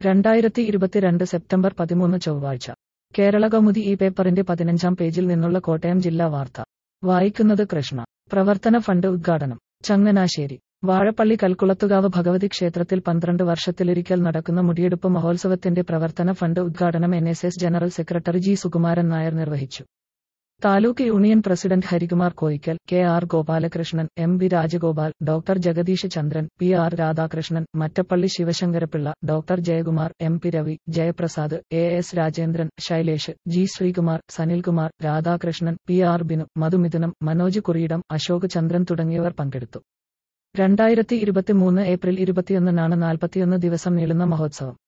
രണ്ടായിരത്തി ഇരുപത്തിരണ്ട് സെപ്റ്റംബർ പതിമൂന്ന് ചൊവ്വാഴ്ച കേരളകൗമുദി ഈ പേപ്പറിന്റെ പതിനഞ്ചാം പേജിൽ നിന്നുള്ള കോട്ടയം ജില്ലാ വാർത്ത വായിക്കുന്നത് കൃഷ്ണ പ്രവർത്തന ഫണ്ട് ഉദ്ഘാടനം ചങ്ങനാശ്ശേരി വാഴപ്പള്ളി കൽക്കുളത്തുകാവ് ഭഗവതി ക്ഷേത്രത്തിൽ പന്ത്രണ്ട് വർഷത്തിലൊരിക്കൽ നടക്കുന്ന മുടിയെടുപ്പ് മഹോത്സവത്തിന്റെ പ്രവർത്തന ഫണ്ട് ഉദ്ഘാടനം N S S general secretary G Sukumaran Nair നിർവഹിച്ചു taluk union president Harikumar Koickal K R Gopalakrishnan M V Rajagopal doctor Jagadeesh Chandran P R Radhakrishnan Mattappally Sivasankarapillai doctor Jayakumar M P Ravi Jayaprasad A S Rajendran Shailesh G Sreekumar Sanilkumar Radhakrishnan P R Binu Madhumithunam Manoj Kuriyidam Ashok Chandran തുടങ്ങിയവർ പങ്കെടുത്തു രണ്ടായിരത്തി ഇരുപത്തിമൂന്ന് ഏപ്രിൽ ഇരുപത്തിയൊന്നിനാണ് നാൽപ്പത്തിയൊന്ന് ദിവസം നീളുന്ന മഹോത്സവം